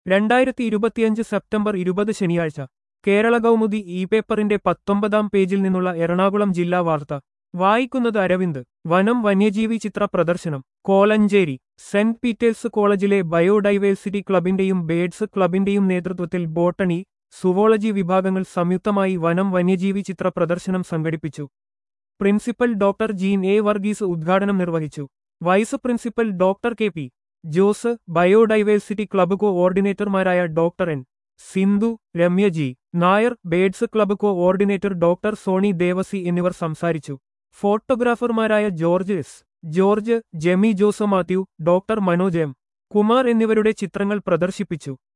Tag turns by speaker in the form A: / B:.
A: രണ്ടായിരത്തി ഇരുപത്തിയഞ്ച് സെപ്റ്റംബർ ഇരുപത് ശനിയാഴ്ച കേരള കൗമുദി ഇ പേപ്പറിന്റെ പത്തൊമ്പതാം പേജിൽ നിന്നുള്ള എറണാകുളം ജില്ലാ വാർത്ത വായിക്കുന്നത് അരവിന്ദ് വനം വന്യജീവി ചിത്ര പ്രദർശനം കോലഞ്ചേരി സെന്റ് പീറ്റേഴ്സ് കോളേജിലെ ബയോഡൈവേഴ്സിറ്റി ക്ലബിന്റെയും ബേഡ്സ് ക്ലബിന്റെയും നേതൃത്വത്തിൽ ബോട്ടണി സുവോളജി വിഭാഗങ്ങൾ സംയുക്തമായി വനം വന്യജീവി ചിത്ര പ്രദർശനം സംഘടിപ്പിച്ചു principal doctor Jean A Varghese ഉദ്ഘാടനം നിർവഹിച്ചു vice principal doctor K P Jose biodiversity club കോഓർഡിനേറ്റർമാരായ doctor N Sindhu Ramya G Nair birds club coordinator doctor Sony Devasi എന്നിവർ സംസാരിച്ചു ഫോട്ടോഗ്രാഫർമാരായ ജോർജ് എസ് ജോർജ് ജെമി ജോസോ മാത്യു ഡോക്ടർ മനോജ് എം കുമാർ എന്നിവരുടെ ചിത്രങ്ങൾ പ്രദർശിപ്പിച്ചു